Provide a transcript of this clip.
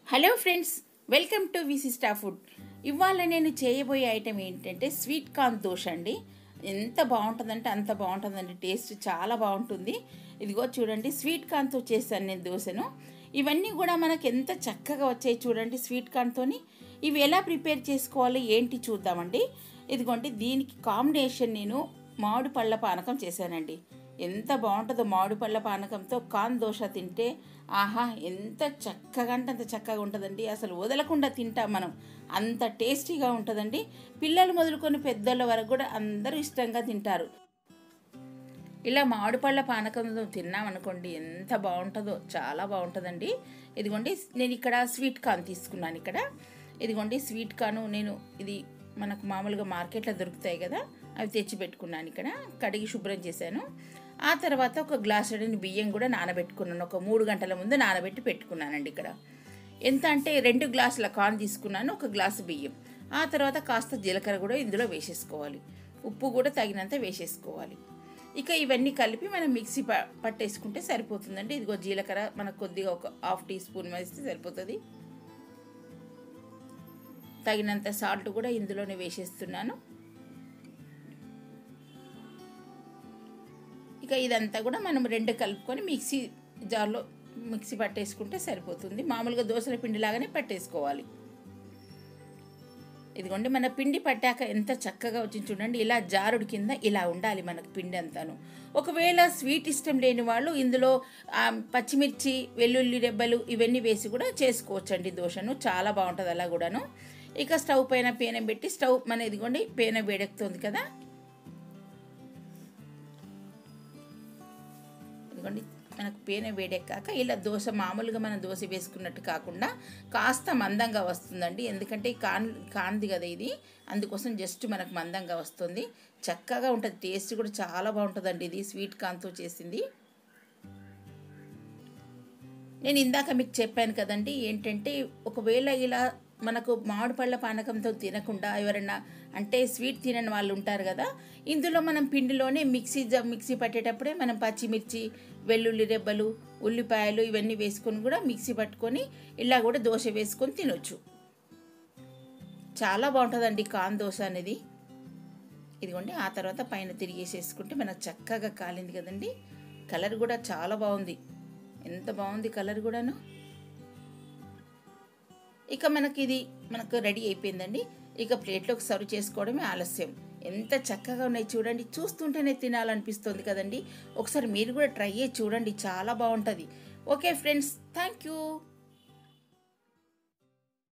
hello friends welcome to విసిస్టా food ఇవాళ నేను చేయబోయే ఐటెం ఏంటంటే స్వీట్ కార్న్ దోశ అండి ఎంత బాగుంటుందంటే అంత బాగుంటుందండి టేస్ట్ చాలా బాగుంటుంది ఇదిగో చూడండి స్వీట్ కార్న్తో చేశాను నేను దోశను ఇవన్నీ కూడా మనకు ఎంత చక్కగా వచ్చాయి చూడండి స్వీట్ కార్న్తోని ఇవి ఎలా ప్రిపేర్ చేసుకోవాలి ఏంటి చూద్దామండి ఇదిగోండి దీనికి కాంబినేషన్ నేను మామిడి పళ్ళ పానకం చేశానండి ఎంత బాగుంటుందో మామిడి పళ్ళ పానకంతో కాన్ దోశ తింటే ఆహా ఎంత చక్కగా అంటే అంత చక్కగా ఉంటుందండి అసలు వదలకుండా తింటాం మనం అంత టేస్టీగా ఉంటుందండి పిల్లలు మొదలుకొని పెద్దల వరకు కూడా అందరూ ఇష్టంగా తింటారు ఇలా మామిడి పళ్ళ పానకంతో తిన్నామనుకోండి ఎంత బాగుంటుందో చాలా బాగుంటుందండి ఇదిగోండి నేను ఇక్కడ స్వీట్ కార్న్ తీసుకున్నాను ఇక్కడ ఇదిగోండి స్వీట్ కార్న్ నేను ఇది మనకు మామూలుగా మార్కెట్లో దొరుకుతాయి కదా అవి తెచ్చి పెట్టుకున్నాను ఇక్కడ కడిగి శుభ్రం చేశాను ఆ తర్వాత ఒక గ్లాస్ నేను బియ్యం కూడా నానబెట్టుకున్నాను ఒక మూడు గంటల ముందు నానబెట్టి పెట్టుకున్నానండి ఇక్కడ ఎంత అంటే రెండు గ్లాసుల కార్న్ తీసుకున్నాను ఒక గ్లాసు బియ్యం ఆ తర్వాత కాస్త జీలకర్ర కూడా ఇందులో వేసేసుకోవాలి ఉప్పు కూడా తగినంత వేసేసుకోవాలి ఇక ఇవన్నీ కలిపి మనం మిక్సీ ప పట్టేసుకుంటే సరిపోతుందండి ఇదిగో జీలకర్ర మనకు కొద్దిగా ఒక హాఫ్ టీ స్పూన్ వేస్తే సరిపోతుంది తగినంత సాల్ట్ కూడా ఇందులోనే వేసేస్తున్నాను ఇక ఇదంతా కూడా మనం రెండు కలుపుకొని మిక్సీ జార్లో మిక్సీ పట్టేసుకుంటే సరిపోతుంది మామూలుగా దోశల పిండి లాగానే పట్టేసుకోవాలి ఇదిగోండి మన పిండి పట్టాక ఎంత చక్కగా వచ్చింది చూడండి ఇలా జారుడు కింద ఇలా ఉండాలి మనకు పిండి అంతాను ఒకవేళ స్వీట్ ఇష్టం లేని వాళ్ళు ఇందులో పచ్చిమిర్చి వెల్లుల్లి రెబ్బలు ఇవన్నీ వేసి కూడా చేసుకోవచ్చండి దోశను చాలా బాగుంటుంది అలా కూడాను ఇక స్టవ్ పైన పేనం పెట్టి స్టవ్ మన ఇదిగోండి పేన వేడెక్కుతుంది కదా ఇదిగోండి మనకు పేన వేడెక్కాక ఇలా దోశ మామూలుగా మనం దోశ వేసుకున్నట్టు కాకుండా కాస్త మందంగా వస్తుందండి ఎందుకంటే కాన్ కాంది కదా ఇది అందుకోసం జస్ట్ మనకు మందంగా వస్తుంది చక్కగా ఉంటుంది టేస్ట్ కూడా చాలా బాగుంటుందండి ఇది స్వీట్ కాన్తో చేసింది నేను ఇందాక మీకు చెప్పాను కదండి ఏంటంటే ఒకవేళ ఇలా మనకు మామిడి పళ్ళ పానకంతో తినకుండా ఎవరైనా అంటే స్వీట్ తినని వాళ్ళు ఉంటారు కదా ఇందులో మనం పిండిలోనే మిక్సీ మిక్సీ పట్టేటప్పుడే మనం పచ్చిమిర్చి వెల్లుల్లి రెబ్బలు ఉల్లిపాయలు ఇవన్నీ వేసుకొని కూడా మిక్సీ పట్టుకొని ఇలా కూడా దోశ వేసుకొని తినొచ్చు చాలా బాగుంటుందండి కాన్ దోశ అనేది ఇదిగోండి ఆ తర్వాత పైన తిరిగేసేసుకుంటే మనకు చక్కగా కాలింది కదండి కలర్ కూడా చాలా బాగుంది ఎంత బాగుంది కలర్ కూడాను ఇక మనకి ఇది మనకు రెడీ అయిపోయిందండి ఇక ప్లేట్లోకి సర్వ్ చేసుకోవడమే ఆలస్యం ఎంత చక్కగా ఉన్నాయి చూడండి చూస్తుంటేనే తినాలనిపిస్తుంది కదండి ఒకసారి మీరు కూడా ట్రై చేసి చూడండి చాలా బాగుంటుంది ఓకే ఫ్రెండ్స్ థ్యాంక్ యూ